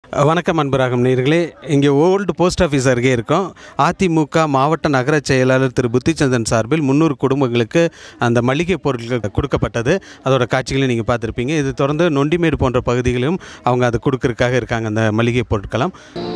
வணக்கம் அன்பராகம் நேர்களே இங்கே ஓல்டு போஸ்ட் ஆஃபீஸ் அருகே இருக்கோம் அதிமுக மாவட்ட நகர செயலாளர் திரு புத்திச்சந்திரன் சார்பில் முந்நூறு குடும்பங்களுக்கு அந்த மளிகை பொருட்கள் கொடுக்கப்பட்டது அதோட காட்சிகளை நீங்கள் பார்த்துருப்பீங்க இது தொடர்ந்து நொண்டிமேடு போன்ற பகுதிகளிலும் அவங்க அதை கொடுக்கறதுக்காக இருக்காங்க அந்த மளிகை பொருட்களாம்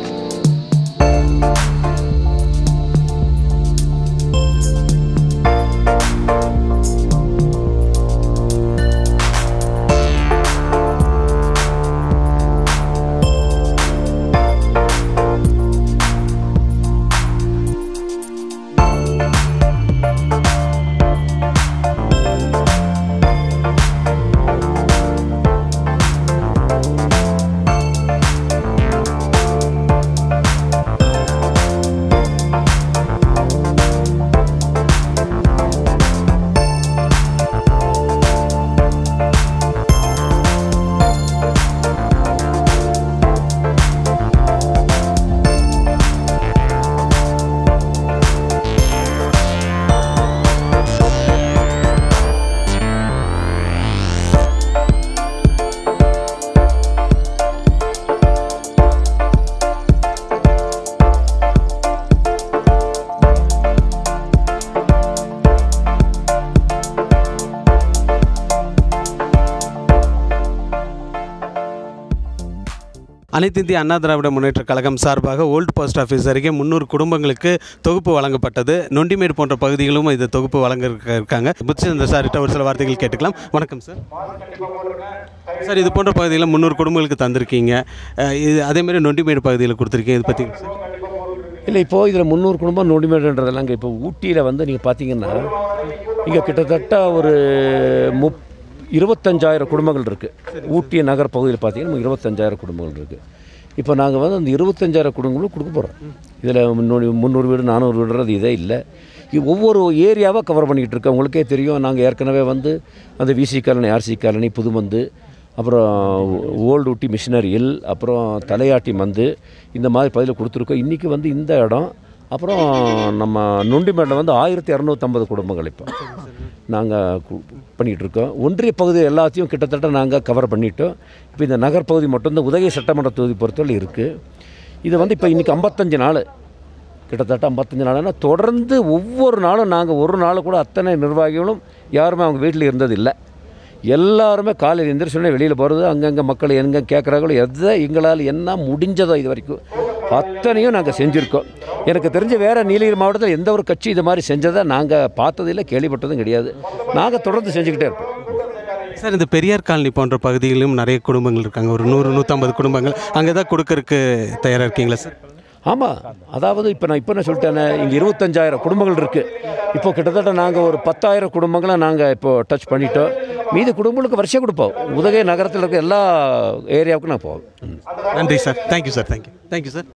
அனைத்து இந்திய அண்ணா திராவிட முன்னேற்ற கழகம் சார்பாக ஓல்டு போஸ்ட் ஆஃபீஸ் அருகே முந்நூறு குடும்பங்களுக்கு தொகுப்பு வழங்கப்பட்டது நொண்டிமேடு போன்ற பகுதிகளும் இது தொகுப்பு வழங்க இருக்க- இருக்காங்க புத்திச்சந்திர சார்கிட்ட ஒரு சில வார்த்தைகள் கேட்டுக்கலாம் வணக்கம் சார் சார் இது போன்ற பகுதியில் முந்நூறு குடும்பங்களுக்கு தந்திருக்கீங்க அஹ் இது அதேமாதிரி நொண்டிமேடு பகுதியில் கொடுத்துருக்கீங்க இது பற்றி சார் இல்லை இப்போது இதில் முந்நூறு குடும்பம் நொடிமேடுன்றதெல்லாம் இங்கே இப்போ ஊட்டியில் வந்து நீங்கள் பார்த்தீங்கன்னா இங்கே கிட்டத்தட்ட ஒரு முப் இருபத்தஞ்சாயிரம் குடும்பங்கள் இருக்குது ஊட்டி நகர் பகுதியில் பார்த்தீங்கன்னா இருபத்தஞ்சாயிரம் குடும்பங்கள் இருக்குது இப்போ நாங்கள் வந்து அந்த இருபத்தஞ்சாயிரம் குடும்பங்களும் கொடுக்க போகிறோம் இதில் முன்னூறு முந்நூறு வீடு நானூறு வீடுறது இதே இல்லை இது ஒவ்வொரு ஏரியாவாக கவர் பண்ணிக்கிட்டு இருக்கோம் உங்களுக்கே தெரியும் நாங்கள் ஏற்கனவே வந்து அந்த VC colony RC colony Pudumandu அப்புறம் ஓல்டு ஊட்டி மிஷினரியில் அப்புறம் தலையாட்டி மந்து இந்த மாதிரி பகுதியில் கொடுத்துருக்கோம் இன்றைக்கி வந்து இந்த இடம் அப்புறம் நம்ம நொண்டிமேட்டில் வந்து ஆயிரத்தி இரநூத்தம்பது குடும்பங்கள் இப்போ நாங்கள் பண்ணிகிட்டு இருக்கோம் ஒன்றிய பகுதி எல்லாத்தையும் கிட்டத்தட்ட நாங்கள் கவர் பண்ணிட்டோம் இப்போ இந்த நகர்ப்பகுதி மட்டும்தான் உதகை சட்டமன்ற தொகுதி பொறுத்தவரை இருக்குது இது வந்து இப்போ இன்றைக்கி ஐம்பத்தஞ்சு நாள் கிட்டத்தட்ட ஐம்பத்தஞ்சு நாள்னா தொடர்ந்து ஒவ்வொரு நாளும் நாங்கள் ஒரு நாள் கூட அத்தனை நிர்வாகிகளும் யாருமே அவங்க வீட்டில் இருந்தது இல்லை எல்லாருமே காலையில் எந்திரிச்சோடனே வெளியில் போகிறது அங்கங்கே மக்கள் எங்கே கேட்குறாங்களோ எதை எங்களால் என்ன முடிஞ்சதோ இது வரைக்கும் அத்தனையும் நாங்கள் செஞ்சுருக்கோம் எனக்கு தெரிஞ்ச வேறு நீலகிரி மாவட்டத்தில் எந்த ஒரு கட்சி இது மாதிரி செஞ்சதை நாங்கள் பார்த்ததில்லை கேள்விப்பட்டதும் கிடையாது நாங்கள் தொடர்ந்து செஞ்சுக்கிட்டே இருப்போம் சார் இந்த பெரியார் காலனி போன்ற பகுதிகளிலும் நிறைய குடும்பங்கள் இருக்காங்க ஒரு நூறு நூற்றம்பது குடும்பங்கள் அங்கே தான் கொடுக்கறதுக்கு தயாராக இருக்கீங்களா சார் ஆமாம் அதாவது இப்போ நான் இப்போ நான் சொல்லிட்டேனே இங்கே இருபத்தஞ்சாயிரம் குடும்பங்கள் இருக்குது இப்போ கிட்டத்தட்ட நாங்கள் ஒரு பத்தாயிரம் குடும்பங்களை நாங்கள் இப்போ டச் பண்ணிட்டோம் மீதி குடும்பங்களுக்கு வருஷம் கொடுப்போம் உதகை நகரத்தில் இருக்க எல்லா ஏரியாவுக்கும் நான் போவோம் நன்றி sir thank you sir thank you thank you sir